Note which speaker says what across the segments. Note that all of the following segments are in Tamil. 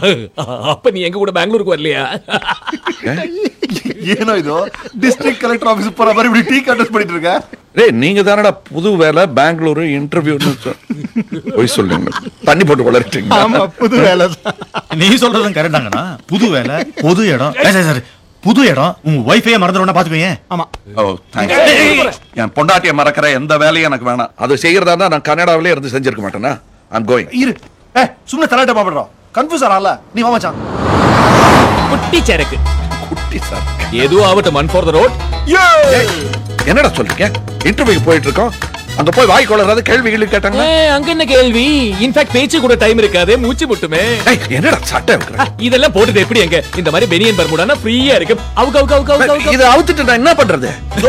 Speaker 1: அப்ப நீ எங்க கூட பெங்களூருக்கு வரலையா
Speaker 2: ಏನೋ ಇದು ಡಿಸ್ಟ್ರಿಕ್ಟ್ ಕಲೆಕ್ಟರ್ ಆಫೀಸ್ ಪರ ಬರೀ ಬಿಡಿ ಟೀ ಕಂಟೆಸ್ಟ್ பண்ணிட்டு இருக்க
Speaker 3: டேய் நீங்க தானடா புது வேலை பெங்களூரு இன்டர்வியூன்னு போய் சொல்லுங்க தண்ணி போட்டு வளர்ட்டீங்க
Speaker 2: ஆமா புது வேலை
Speaker 4: நீ சொல்றதும் கரெக்டாங்கண்ணா புது வேலை பொது இடம் ஏய், சரி, சரி புது இடம் உன் ஒய்ஃபையே மறந்துடும்னா பாத்துக்கோங்க
Speaker 2: ஆமா
Speaker 3: ஓ தேங்க்ஸ் என் பொண்டாட்டியை மறக்கிற எந்த வேலையும் எனக்கு வேணாம் அது செய்யறதா இருந்தா நான் கனடாவிலே இருந்து செஞ்சிருக்க மாட்டேனா ஐம் கோயிங்
Speaker 2: இரு ஏ சும்ನೆ ತಲಾಟೆ ಮಾಡ್ಬಿಡ್ರೋ ಕನ್ಫ್ಯೂಸ್ ಆಗಲ್ಲ ನೀವ್ ಮಚಾನ್
Speaker 1: குட்டி சரக்கு
Speaker 3: குட்டி சார்
Speaker 1: எதுவும் ஆகட்டும் மன் ஃபார் த ரோட்
Speaker 3: என்னடா சொல்றீங்க இன்டர்வியூ போயிட்டு இருக்கோம் அங்க போய் வாய் கொள்ளாத கேள்விகள் கேட்டாங்க
Speaker 1: அங்க என்ன கேள்வி இன்ஃபேக்ட் பேச்சு கூட டைம் இருக்காது மூச்சு முட்டுமே
Speaker 3: ஏய், என்னடா சட்டை இருக்கிற
Speaker 1: ஆ, இதெல்லாம் போட்டது எப்படி எங்க இந்த மாதிரி பெனியன் பர்முடானா ஃப்ரீயா இருக்கு அவுக்கு அவுக்கு அவுக்கு அவுக்கு அவுக்கு
Speaker 3: இதை அவுத்துட்டு நான் என்ன பண்றது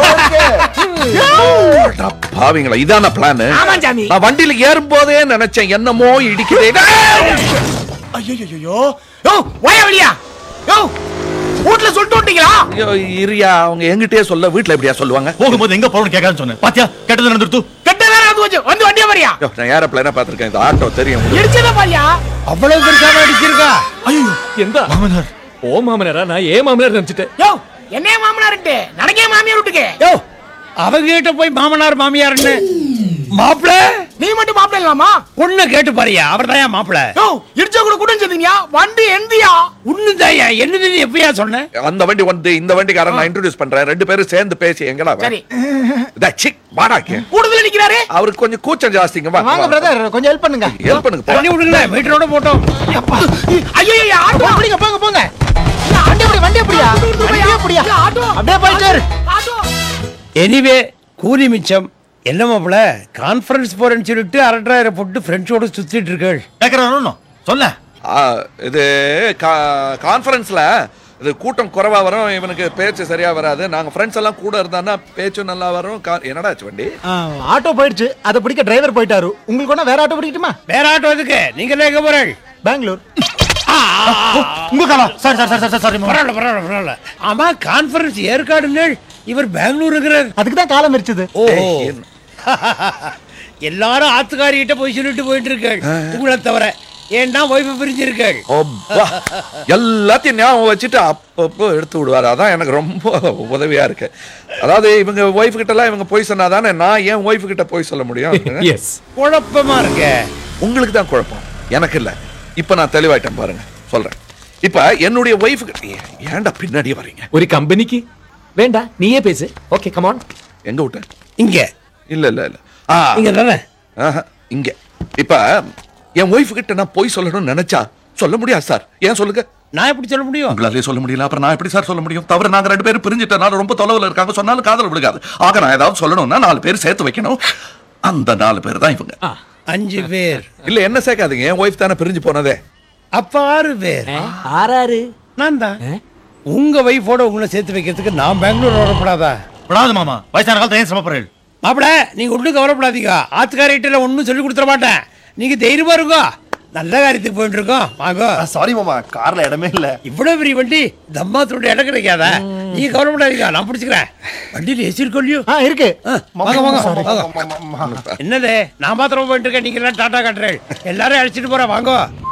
Speaker 3: அடா பாவிங்களா இதான பிளான்
Speaker 1: ஆமா சாமி
Speaker 3: நான் வண்டியில ஏறும் போதே நினைச்சேன் என்னமோ இடிக்குதே
Speaker 2: ஐயோ யோ வாயா வெளியா யோ வீட்ல சொல்லிட்டு விட்டீங்களா
Speaker 3: ஐயோ, இருயா அவங்க எங்கிட்டயே சொல்ல வீட்ல எப்படியா சொல்லுவாங்க
Speaker 4: போகும்போது எங்க போறோம்னு கேட்காதுன்னு சொன்னேன் பாத்தியா கெட்டது நடந்துருத்து
Speaker 2: கெட்ட வேற வந்து வந்து வந்து வண்டியா வரியா
Speaker 3: ஐயோ, நான் ஏரோப்ளேனா பாத்திருக்கேன் இந்த ஆட்டோ தெரியும் உங்களுக்கு.
Speaker 2: இடிச்சத பாரியா
Speaker 5: அவ்வளவு பெருசாக அடிச்சிருக்கா
Speaker 4: ஐயோ
Speaker 1: எந்த
Speaker 4: மாமனார்
Speaker 1: ஓ மாமனாரா நான் ஏன் மாமனார் நினைச்சிட்டேன்
Speaker 2: யோ என்னைய மாமனார்ட்டு நடக்கே மாமியார் வீட்டுக்கு
Speaker 5: யோ அவங்க கிட்ட போய் மாமனார் மாமியார்னு மாப்பிள
Speaker 2: நீ மட்டும் மாப்பிள்ள இல்லாமா
Speaker 5: பொண்ணு கேட்டு பாரியா அவர் தான் மாப்பிள
Speaker 2: யோ இடிச்ச கூட கூட செஞ்சீங்க வண்டி எந்தியா
Speaker 5: உண்ணுதாயா என்னது நீ எப்பயா சொன்ன
Speaker 3: அந்த வண்டி வந்து இந்த வண்டிக்காரன் நான் இன்ட்ரோடியூஸ் பண்றேன் ரெண்டு பேரும் சேர்ந்து பேசி எங்கடா அவன்?
Speaker 2: சரி
Speaker 3: இதா, சிக் வாடாக்கு
Speaker 2: கூடுதல நிக்கிறாரு
Speaker 3: அவருக்கு கொஞ்சம் கூச்சம் ஜாஸ்திங்க வா
Speaker 6: வாங்க பிரதர் கொஞ்சம் ஹெல்ப் பண்ணுங்க
Speaker 3: ஹெல்ப் பண்ணுங்க போ.
Speaker 5: தண்ணி விடுங்க மீட்டரோட போட்டோம்
Speaker 2: ஐயோ ஆட்டோ
Speaker 6: அப்படிங்க போங்க போங்க இல்ல, வண்டி எப்படி வண்டி எப்படியா வண்டி எப்படியா
Speaker 2: ஆட்டோ
Speaker 6: அப்படியே போயிட்டு இரு.
Speaker 2: ஆட்டோ
Speaker 5: எனிவே கூலி மிச்சம் என்ன மாப்பிள கான்ஃபரன்ஸ் போறேன்னு சொல்லிட்டு அரட்டாயிரம் போட்டு ஃப்ரெண்ட்ஸோட சுத்திட்டு இருக்கள்
Speaker 4: கேட்கறானோ சொல்ல
Speaker 3: ஆ, இது கான்ஃபரன்ஸ்ல இது கூட்டம் குறைவா வரும் இவனுக்கு பேச்சு சரியா வராது நாங்க ஃப்ரெண்ட்ஸ் எல்லாம் கூட இருந்தான்னா பேச்சும் நல்லா வரும் கா- என்னடா ஆச்சு வண்டி
Speaker 6: ஆ, ஆட்டோ போயிடுச்சு அதை பிடிக்க டிரைவர் போயிட்டாரு உங்களுக்கு ஒண்ணா வேற ஆட்டோ பிடிக்கட்டுமா
Speaker 5: வேற ஆட்டோ எதுக்கு நீங்க எங்க போறள்
Speaker 6: பெங்களூர்
Speaker 4: உங்க காலம் சாரி சாரி சாரி சாரி
Speaker 5: பரவாயில்ல பரவாயில்ல பரவாயில்ல ஆமா கான்ஃபரன்ஸ் ஏற்காடுங்கள் இவர் பெங்களூர் இருக்கிறார்
Speaker 6: அதுக்கு தான் காலம் எரிச்சது
Speaker 5: ஓ எல்லாரும் ஆத்துக்காரிகிட்ட போய் சொல்லிட்டு போயிட்டு இருக்காள் உங்களை தவிர ஏன்னா ஒய்ஃபை பிரிஞ்சிருக்காள்
Speaker 3: அப்பா. எல்லாத்தையும் ஞாபகம் வச்சுட்டு அப்பப்போ எடுத்து விடுவாரு அதான் எனக்கு ரொம்ப உதவியா இருக்கு அதாவது இவங்க ஒய்ஃப் கிட்ட எல்லாம் இவங்க போய் சொன்னாதானே நான் ஏன் ஒய்ஃப் கிட்ட போய் சொல்ல முடியும்
Speaker 1: எஸ்
Speaker 5: குழப்பமா இருக்க
Speaker 3: உங்களுக்கு தான் குழப்பம் எனக்கு இல்ல இப்ப நான் தெளிவாயிட்டேன் பாருங்க சொல்றேன் இப்ப என்னுடைய ஒய்ஃப் ஏன்டா பின்னாடியே வர்றீங்க
Speaker 1: ஒரு கம்பெனிக்கு வேண்டா நீயே பேசு ஓகே கமான்
Speaker 3: எங்க விட்ட
Speaker 5: இங்க
Speaker 3: இல்ல இல்ல இல்ல ஆ
Speaker 5: இங்க தானே
Speaker 3: ஆஹா, இங்க இப்ப என் ஒய்ஃப் கிட்ட நான் போய் சொல்லணும்னு நினைச்சா சொல்ல முடியாது சார் ஏன் சொல்லுங்க
Speaker 5: நான் எப்படி சொல்ல முடியும்
Speaker 3: உங்களாலே சொல்ல முடியல அப்புறம் நான் எப்படி சார் சொல்ல முடியும் தவிர நாங்க ரெண்டு பேரும் பிரிஞ்சிட்டனால ரொம்ப தொலைவில் இருக்காங்க சொன்னாலும் காதல் விழுகாது ஆக நான் ஏதாவது சொல்லணும்னா நாலு பேர் சேர்த்து வைக்கணும் அந்த நாலு பேர் தான் இவங்க
Speaker 5: அஞ்சு பேர்
Speaker 3: இல்ல என்ன சேர்க்காதீங்க என் ஒய்ஃப் தானே பிரிஞ்சு போனதே
Speaker 5: அப்ப ஆறு பேர்
Speaker 1: ஆறாரு
Speaker 5: நான் தான் உங்க வைஃபோட உங்களை சேர்த்து வைக்கிறதுக்கு நான் பெங்களூர் வரப்படாதா
Speaker 4: விடாது மாமா வயசான காலத்துல ஏன் சிரமப்படுறேன்
Speaker 5: மாப்பிள நீங்க ஒன்றும் கவலைப்படாதீங்க ஆத்துக்காரிட்ட ஒன்றும் சொல்லி கொடுத்துட மாட்டேன் நீங்க தைரியமா இருக்கோ நல்ல காரியத்துக்கு போயிட்டு இருக்கோம் வாங்க
Speaker 2: சாரி மாமா கார்ல இடமே இல்ல
Speaker 5: இவ்வளவு பெரிய வண்டி தம்மாத்தோட இடம் கிடைக்காதா நீங்க கவலைப்படாதீங்க நான் பிடிச்சிக்கிறேன் வண்டியில் ஏசி இருக்கோ இல்லையோ
Speaker 6: ஆ இருக்கு
Speaker 5: ஆ, வாங்க வாங்க வாங்க என்னது நான் மாத்திரம் போயிட்டு இருக்கேன் நீங்க எல்லாம் டாடா காட்டுறேன் எல்லாரும் அழைச்சிட்டு போறேன் வாங்க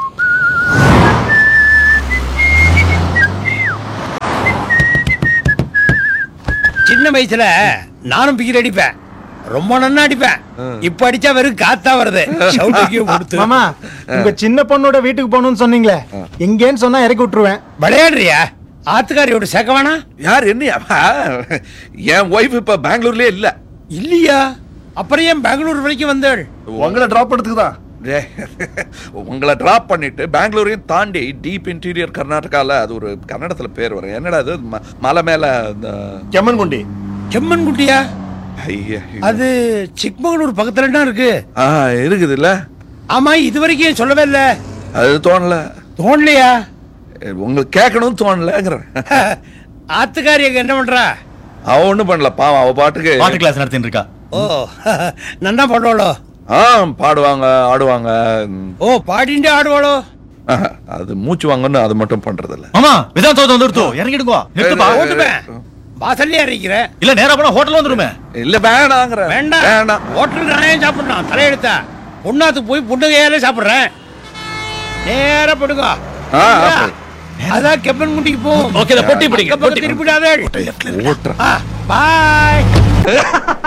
Speaker 5: சின்ன வயசுல நானும் பிகிர் அடிப்பேன் ரொம்ப நன்னா அடிப்பேன் இப்ப அடிச்சா வெறும் காத்தா வருது ஷவுட்டுக்கே கொடுத்து
Speaker 6: மாமா உங்க சின்ன பொண்ணோட வீட்டுக்கு போகணும்னு சொன்னீங்களே எங்கேன்னு சொன்னா இறக்கி விட்டுருவேன்
Speaker 5: விளையாடுறியா ஆத்துக்காரியோட சேர்க்க வேணா
Speaker 3: யார் என்ன என் ஒய்ஃப் இப்ப பெங்களூர்லயே இல்ல
Speaker 5: இல்லையா அப்புறம் ஏன் பெங்களூர் வரைக்கும் வந்தாள்
Speaker 2: உங்களை டிராப் பண்ணதுக்கு தான்
Speaker 3: டேய், உங்களை டிராப் பண்ணிட்டு பெங்களூரையும் தாண்டி டீப் இன்டீரியர் கர்நாடகால அது ஒரு கன்னடத்துல பேர் வரும் என்னடா அது ம- மலை மேல இந்த
Speaker 2: ಕೆಮ್ಮನ್ ಗುಂಡಿ
Speaker 5: செம்மன் குட்டியா
Speaker 3: ஐயா,
Speaker 5: அது சிக்மங்களூர் பக்கத்துல தான் இருக்கு
Speaker 3: ஆ இருக்குது இல்ல
Speaker 5: ஆமா இது வரைக்கும் ஏன் சொல்லவே இல்ல
Speaker 3: அது தோணல
Speaker 5: தோணலையா
Speaker 3: உங்களுக்கு கேட்கணும்னு தோணலங்கிறேன்
Speaker 5: ஆத்துக்காரி அங்க என்ன பண்றா
Speaker 3: அவ ஒண்ணும் பண்ணல பாவம் அவ பாட்டுக்கு
Speaker 4: பாட்டு கிளாஸ் நடத்தின்னு இருக்கா
Speaker 5: ஓ நன்னா பாடுவாளோ
Speaker 3: ஆ பாடுவாங்க ஆடுவாங்க ம்,
Speaker 5: ஓ பாடிண்டே ஆடுவாளோ
Speaker 3: ஆஹா, அது மூச்சு வாங்கன்னு அது மட்டும் பண்றது இல்ல
Speaker 4: மாமா விதான் தோத்து வந்துருத்தோ இறங்கிடுங்கோ நிறுத்துப்பா
Speaker 5: ஓட்டுவேன் வாசல்லே அறிக்கிறேன்
Speaker 4: இல்ல நேரா போனா ஹோட்டல் வந்துருமே
Speaker 3: இல்ல வேணாங்கிற
Speaker 5: வேண்டாம்
Speaker 3: வேண்டாம்
Speaker 5: ஹோட்டலுக்கு நானே சாப்பிடணும் தலையெடுத்தா பொண்ணாத்துக்கு போய் பொண்ணு கையாலே சாப்பிடுறேன் நேரா போடுங்க
Speaker 3: ஆ, ஆ.
Speaker 5: அதான் கெப்பன் குண்டிக்கு போகும்
Speaker 1: ஓகே, இதை பொட்டி பிடிங்க,
Speaker 5: அக்கம் பக்கம்
Speaker 1: பொட்டி.
Speaker 5: திருப்பிடாதே
Speaker 3: ஓட்டுறேன்
Speaker 5: பாய்